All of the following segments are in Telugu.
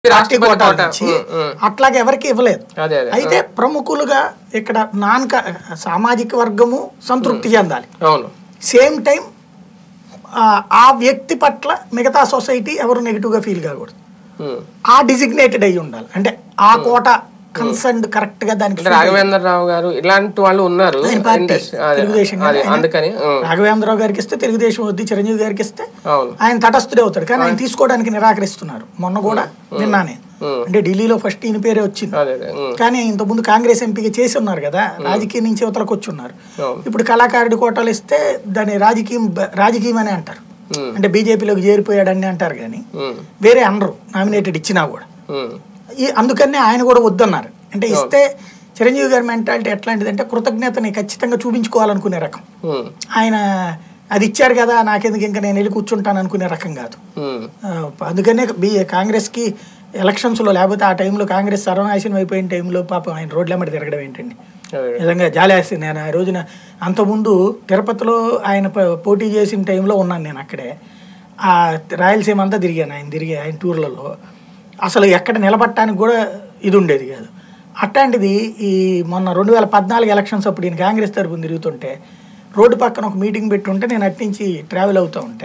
పార్టీ రాష్ట్రపతి కోటాల కోటా. నుంచి ఉమ్, ఉమ్. అట్లాగే ఎవరికి ఇవ్వలేదు అదే అదే అయితే ప్రముఖులుగా ఇక్కడ నాన్ క- సామాజిక వర్గము సంతృప్తి చెందాలి అవును సేమ్ టైం ఆ వ్యక్తి పట్ల మిగతా సొసైటీ ఎవరు నెగిటివ్గా ఫీల్ కాకూడదు ఉమ్. ఆ డిజిగ్నేటెడ్ అయి ఉండాలి అంటే ఆ కోట కన్సర్న్ కరెక్ట్ గా దానికి అంటే రాఘవేంద్ర రావు గారు ఇలాంటి వాళ్ళు ఉన్నారు ఆయన పార్టీ ఇండస్ట్రీ- అదే, తెలుగుదేశం అదే ఆయన- అందుకని ఉమ్, రాఘవేంద్రరావు గారికి ఇస్తే తెలుగుదేశం వద్ది చిరంజీవి గారికి ఇస్తే అవును ఆయన తటస్థుడే అవుతాడు కానీ ఆయన తీసుకోవడానికి నిరాకరిస్తున్నారు మొన్న కూడా విన్నా నేను ఉమ్. అంటే ఢిల్లీలో ఫస్ట్ ఈయన పేరే వచ్చింది అదే అదే ఉమ్, కానీ ఇంతకుముందు కాంగ్రెస్ ఎంపీగా చేసి ఉన్నారు కదా రాజకీయం నుంచి యువతలకు వచ్చి ఉన్నారు అవును ఇప్పుడు కళాకారుడి కోటలు ఇస్తే దాన్ని రాజకీయం బ- రాజకీయం అని అంటారు ఉమ్, అంటే బీజేపీలోకి చేరిపోయాడని అంటారు కానీ ఉమ్, వేరే అనరు నామినేటెడ్ ఇచ్చినా కూడా ఉమ్, ఈ అందుకనే ఆయన కూడా వద్దన్నారు అంటే ఇస్తే చిరంజీవి గారి మెంటాలిటీ ఎట్లాంటిదంటే కృతజ్ఞతని ఖచ్చితంగా చూపించుకోవాలనుకునే రకం ఉమ్, ఆయన అది ఇచ్చారు కదా నాకెందుకు ఇంకా నేను వెళ్ళి కూర్చుంటాను అనుకునే రకం కాదు ఉమ్, ఆ, అందుకనే బీ కాంగ్రెస్కి ఎలక్షన్స్లో లేకపోతే ఆ టైంలో కాంగ్రెస్ సర్వనాశనం అయిపోయిన టైంలో పాపం ఆయన రోడ్ల వెంబడి తిరగడం ఏంటండి అదే నిజంగా జాలేస్తుంది నేను ఆ రోజున అంతకుముందు తిరుపతిలో ఆయన ప- పోటీ చేసిన టైంలో ఉన్నాను నేను అక్కడే ఆ రాయలసీమ అంతా తిరిగాను ఆయన తిరిగి ఆయన టూర్లలో అసలు ఎక్కడ నిలబడటానికి కూడా ఇది ఉండేది కాదు అట్లాంటిది ఈ మొన్న రెండు వేల పద్నాలుగు ఎలక్షన్స్ అప్పుడు ఈయన కాంగ్రెస్ తరపున తిరుగుతుంటే రోడ్డు పక్కన ఒక మీటింగ్ పెట్టుంటే నేను అట్నుంచి ట్రావెల్ అవుతూ ఉంటే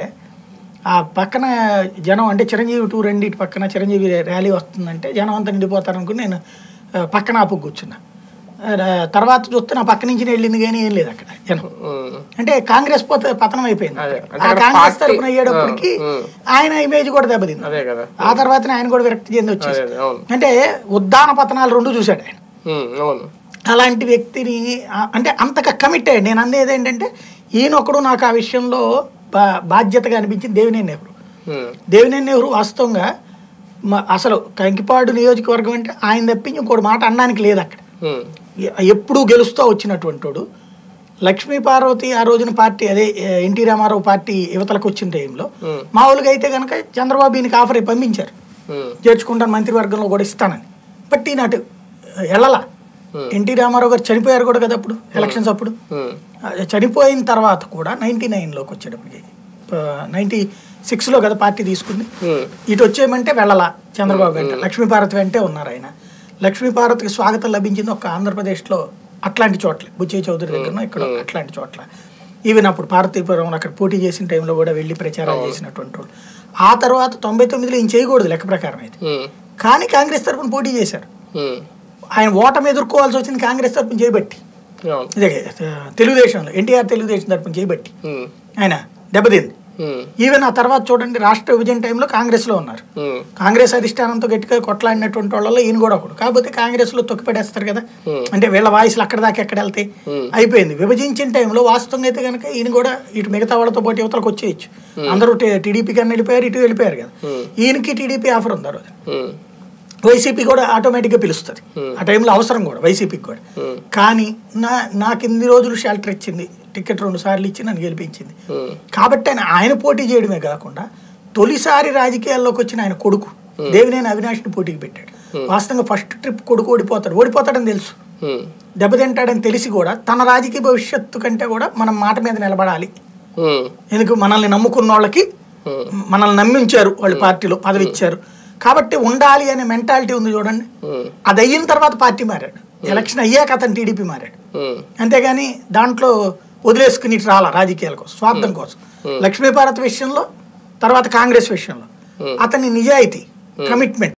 ఆ పక్కన జనం అంటే చిరంజీవి టూర్ అండి ఇటు పక్కన చిరంజీవి ర్యాలీ వస్తుందంటే జనం అంతా నిండిపోతారు అనుకుని నేను ఆ, పక్కన ఆపు కూర్చున్నా ఆ, తర్వాత చూస్తే నా పక్క నుంచి వెళ్ళింది కానీ ఏం లేదు అక్కడ జనం ఉమ్, అంటే కాంగ్రెస్ పోతే పతనం అయిపోయింది అదే. అంటే ఆ అక్కడ కాంగ్రెస్ పార్టీ- తరపున అయ్యేటప్పటికి ఆ, ఉమ్. ఆయన ఇమేజ్ కూడా దెబ్బతింది అదే కదా ఆ తర్వాతనే ఆయన కూడా విరక్తి చెంది అదే వచ్చేసి అదే అవును అంటే ఉద్దాన పతనాలు రెండు చూశాడు ఆయన ఉమ్, అవును అలాంటి వ్యక్తిని ఆ- అంటే అంతగా కమిటెడ్ నేను అనేది ఏంటంటే ఈయన ఒకడు నాకు ఆ విషయంలో బా- బాధ్యతగా అనిపించింది దేవినేని నెహ్రూ ఉమ్, దేవినేని నెహ్రూ వాస్తవంగా మ- అసలు కంకిపాడు నియోజకవర్గం అంటే ఆయన తప్పించి ఇంకోటి మాట అనడానికి లేదు అక్కడ ఉమ్, ఎ- ఎప్పుడూ గెలుస్తూ వచ్చినటువంటి వాడు లక్ష్మీ పార్వతి ఆ రోజున పార్టీ అదే ఏ, ఎన్టీ రామారావు పార్టీ యువతలకు వచ్చిన టైంలో ఉమ్, మామూలుగా అయితే కనుక చంద్రబాబు ఈయనకి ఆఫర్ అయి పంపించారు ఉమ్, చేర్చుకుంటాను మంత్రివర్గంలో కూడా ఇస్తానని బట్ ఈయన అటు వెళ్ళలా Hmm. ఎన్టీ రామారావు గారు చనిపోయారు కూడా కదా అప్పుడు ఎలక్షన్స్ అప్పుడు ఉమ్, ఆ, చనిపోయిన తర్వాత కూడా నైన్టీ నైన్లోకి వచ్చేటప్పటికి నైన్టీ సిక్స్లో కదా పార్టీ తీసుకుంది ఉమ్, ఇటు వచ్చేయమంటే వెళ్ళలా చంద్రబాబు వెంట లక్ష్మీపార్వతి వెంటే ఉన్నారు ఆయన లక్ష్మీపార్వతికి స్వాగతం లభించింది ఒక ఆంధ్రప్రదేశ్లో అట్లాంటి చోట్ల బుచ్చయ్య చౌదరి దగ్గర ఇక్కడ అట్లాంటి చోట్ల ఈవెన్ అప్పుడు పార్వతీపురం అక్కడ పోటీ చేసిన టైంలో కూడా వెళ్ళి ప్రచారాలు చేసినటువంటి వాళ్ళు ఆ తర్వాత తొంభై తొమ్మిదిలో ఈయన చేయకూడదు లెక్క ప్రకారం అయితే ఉమ్, కానీ కాంగ్రెస్ తరఫున పోటీ చేశారు ఉమ్, ఆయన ఓటమి ఎదుర్కోవాల్సి వచ్చింది కాంగ్రెస్ తరఫున చేయబట్టి అవును ఇదే ఆ, తెలుగుదేశంలో ఎన్టీఆర్ తెలుగుదేశం తరఫున చేయబట్టి ఉమ్, ఆయన దెబ్బతింది ఉమ్, ఈవెన్ ఆ తర్వాత చూడండి రాష్ట్ర విభజన టైంలో కాంగ్రెస్లో ఉన్నారు ఉమ్, కాంగ్రెస్ అధిష్టానంతో గట్టిగా కొట్లాడినటువంటి వాళ్ళలో ఈయన కూడా ఒకడు కాకపోతే కాంగ్రెస్ లో తొక్కిపెట్టేస్తారు కదా Hmm. అంటే వీళ్ళ వాయిస్లు అక్కడ దాకా ఎక్కడ వెళ్తాయి Hmm. అయిపోయింది విభజించిన టైంలో వాస్తవంగా అయితే కనుక ఈయన కూడా ఇటు మిగతా వాళ్ళతో పాటు యువతలకు వచ్చేయచ్చు అందరూ టీడీపీ కన్నా వెళ్ళిపోయారు ఇటు వెళ్ళిపోయారు కదా Hmm. ఈయనకి టీడీపీ ఆఫర్ ఉంది ఆ రోజు ఉమ్, వైసీపీ కూడా ఆటోమేటిక్గా పిలుస్తుంది Hmm. ఆ టైంలో అవసరం కూడా వైసీపీకి కూడా ఉమ్, కానీ నా నాకు ఇన్ని రోజులు షెల్టర్ ఇచ్చింది టికెట్ రెండు సార్లు ఇచ్చి నన్ను గెలిపించింది ఉమ్, కాబట్టి ఆయన ఆయన పోటీ చేయడమే కాకుండా తొలిసారి రాజకీయాల్లోకి వచ్చిన ఆయన కొడుకు దేవినేని అవినాష్ని పోటీకి పెట్టాడు వాస్తవంగా ఫస్ట్ ట్రిప్ కొడుకు ఓడిపోతాడు ఓడిపోతాడని తెలుసు ఉమ్, దెబ్బతింటాడని తెలిసి కూడా తన రాజకీయ భవిష్యత్తు కంటే కూడా మనం మాట మీద నిలబడాలి ఉమ్, ఎందుకు మనల్ని నమ్ముకున్న వాళ్ళకి ఉమ్, మనల్ని నమ్మించారు వాళ్ళు పార్టీలో పదవి ఇచ్చారు కాబట్టి ఉండాలి అనే మెంటాలిటీ ఉంది చూడండి ఉమ్, అది అయిన తర్వాత పార్టీ మారాడు ఎలక్షన్ అయ్యాక అతను టీడీపీ మారాడు ఉమ్, అంతేగాని దాంట్లో వదిలేసుకుని ఇటు రాలా రాజకీయాల కోసం స్వార్థం కోసం లక్ష్మీభారత్ విషయంలో తర్వాత కాంగ్రెస్ విషయంలో అతని నిజాయితీ కమిట్మెంట్